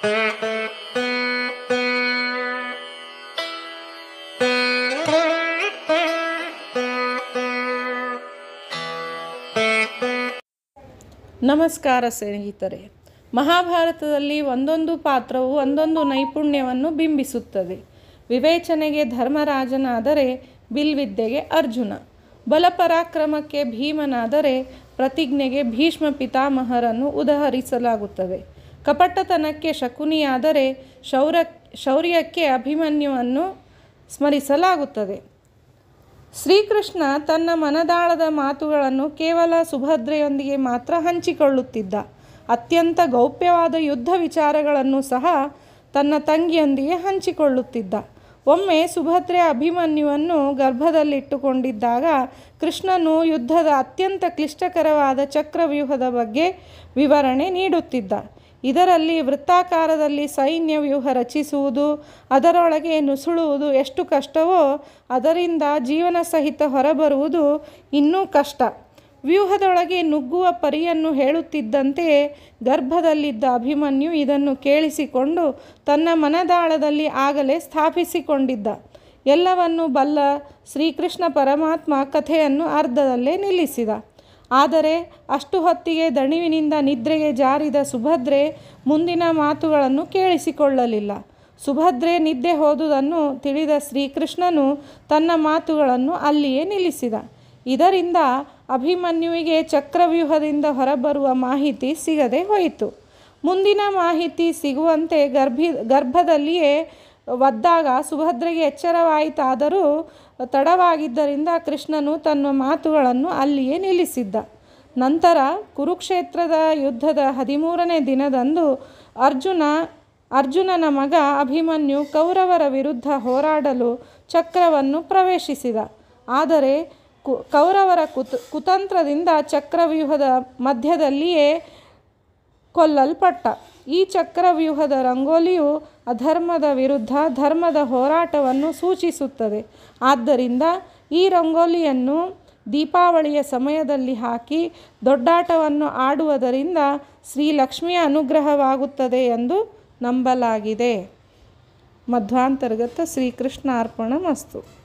ನಮಸ್ಕಾರ ಸ್ನೇಹಿತರೆ ಮಹಾಭಾರತದಲ್ಲಿ ಒಂದೊಂದು ಪಾತ್ರವು ಒಂದೊಂದು ನೈಪುಣ್ಯವನ್ನು ಬಿಂಬಿಸುತ್ತದೆ ವಿವೇಚನೆಗೆ ಧರ್ಮರಾಜನಾದರೆ ಬಿಲ್ವಿದ್ಯೆಗೆ ಅರ್ಜುನ ಬಲಪರಾಕ್ರಮಕ್ಕೆ ಭೀಮನಾದರೆ ಪ್ರತಿಜ್ಞೆಗೆ ಭೀಷ್ಮ ಪಿತಾಮಹರನ್ನು ಉದಾಹರಿಸಲಾಗುತ್ತದೆ ಕಪಟತನಕ್ಕೆ ಶಕುನಿಯಾದರೆ ಶೌರ ಶೌರ್ಯಕ್ಕೆ ಅಭಿಮನ್ಯುವನ್ನು ಸ್ಮರಿಸಲಾಗುತ್ತದೆ ಶ್ರೀಕೃಷ್ಣ ತನ್ನ ಮನದಾಳದ ಮಾತುಗಳನ್ನು ಕೇವಲ ಸುಭದ್ರೆಯೊಂದಿಗೆ ಮಾತ್ರ ಹಂಚಿಕೊಳ್ಳುತ್ತಿದ್ದ ಅತ್ಯಂತ ಗೌಪ್ಯವಾದ ಯುದ್ಧ ವಿಚಾರಗಳನ್ನು ಸಹ ತನ್ನ ತಂಗಿಯೊಂದಿಗೆ ಹಂಚಿಕೊಳ್ಳುತ್ತಿದ್ದ ಒಮ್ಮೆ ಸುಭದ್ರೆ ಅಭಿಮನ್ಯುವನ್ನು ಗರ್ಭದಲ್ಲಿಟ್ಟುಕೊಂಡಿದ್ದಾಗ ಕೃಷ್ಣನು ಯುದ್ಧದ ಅತ್ಯಂತ ಕ್ಲಿಷ್ಟಕರವಾದ ಚಕ್ರವ್ಯೂಹದ ಬಗ್ಗೆ ವಿವರಣೆ ನೀಡುತ್ತಿದ್ದ ಇದರಲ್ಲಿ ವೃತ್ತಾಕಾರದಲ್ಲಿ ಸೈನ್ಯ ವ್ಯೂಹ ರಚಿಸುವುದು ಅದರೊಳಗೆ ನುಸುಳುವುದು ಎಷ್ಟು ಕಷ್ಟವೋ ಅದರಿಂದ ಜೀವನ ಸಹಿತ ಹೊರಬರುವುದು ಇನ್ನೂ ಕಷ್ಟ ವ್ಯೂಹದೊಳಗೆ ನುಗ್ಗುವ ಪರಿಯನ್ನು ಹೇಳುತ್ತಿದ್ದಂತೆಯೇ ಗರ್ಭದಲ್ಲಿದ್ದ ಅಭಿಮನ್ಯು ಇದನ್ನು ಕೇಳಿಸಿಕೊಂಡು ತನ್ನ ಮನದಾಳದಲ್ಲಿ ಆಗಲೇ ಸ್ಥಾಪಿಸಿಕೊಂಡಿದ್ದ ಎಲ್ಲವನ್ನು ಬಲ್ಲ ಶ್ರೀಕೃಷ್ಣ ಪರಮಾತ್ಮ ಕಥೆಯನ್ನು ಅರ್ಧದಲ್ಲೇ ನಿಲ್ಲಿಸಿದ ಆದರೆ ಅಷ್ಟು ಹೊತ್ತಿಗೆ ದಣಿವಿನಿಂದ ನಿದ್ರೆಗೆ ಜಾರಿದ ಸುಭದ್ರೆ ಮುಂದಿನ ಮಾತುಗಳನ್ನು ಕೇಳಿಸಿಕೊಳ್ಳಲಿಲ್ಲ ಸುಭದ್ರೆ ನಿದ್ದೆ ಹೋದುದನ್ನು ತಿಳಿದ ಶ್ರೀಕೃಷ್ಣನು ತನ್ನ ಮಾತುಗಳನ್ನು ಅಲ್ಲಿಯೇ ನಿಲ್ಲಿಸಿದ ಇದರಿಂದ ಅಭಿಮನ್ಯುವಿಗೆ ಚಕ್ರವ್ಯೂಹದಿಂದ ಹೊರಬರುವ ಮಾಹಿತಿ ಸಿಗದೆ ಹೋಯಿತು ಮುಂದಿನ ಮಾಹಿತಿ ಸಿಗುವಂತೆ ಗರ್ಭಿ ಗರ್ಭದಲ್ಲಿಯೇ ಒದ್ದಾಗ ಸುಭದ್ರೆಗೆ ಎಚ್ಚರವಾಯಿತಾದರೂ ತಡವಾಗಿದ್ದರಿಂದ ಕೃಷ್ಣನು ತನ್ನ ಮಾತುಗಳನ್ನು ಅಲ್ಲಿಯೇ ನಿಲ್ಲಿಸಿದ್ದ ನಂತರ ಕುರುಕ್ಷೇತ್ರದ ಯುದ್ಧದ ಹದಿಮೂರನೇ ದಿನದಂದು ಅರ್ಜುನ ಅರ್ಜುನನ ಮಗ ಅಭಿಮನ್ಯು ಕೌರವರ ವಿರುದ್ಧ ಹೋರಾಡಲು ಚಕ್ರವನ್ನು ಪ್ರವೇಶಿಸಿದ ಆದರೆ ಕು ಕೌರವರ ಕುತ್ ಕುತಂತ್ರದಿಂದ ಚಕ್ರವ್ಯೂಹದ ಮಧ್ಯದಲ್ಲಿಯೇ ಕೊಲ್ಲಲ್ಪಟ್ಟ ಈ ಚಕ್ರವ್ಯೂಹದ ರಂಗೋಲಿಯು ಅಧರ್ಮದ ವಿರುದ್ಧ ಧರ್ಮದ ಹೋರಾಟವನ್ನು ಸೂಚಿಸುತ್ತದೆ ಆದ್ದರಿಂದ ಈ ರಂಗೋಲಿಯನ್ನು ದೀಪಾವಳಿಯ ಸಮಯದಲ್ಲಿ ಹಾಕಿ ದೊಡ್ಡಾಟವನ್ನು ಆಡುವುದರಿಂದ ಶ್ರೀ ಲಕ್ಷ್ಮಿಯ ಅನುಗ್ರಹವಾಗುತ್ತದೆ ಎಂದು ನಂಬಲಾಗಿದೆ ಮಧ್ವಾಂತರ್ಗತ ಶ್ರೀಕೃಷ್ಣ ಅರ್ಪಣ ಮಸ್ತು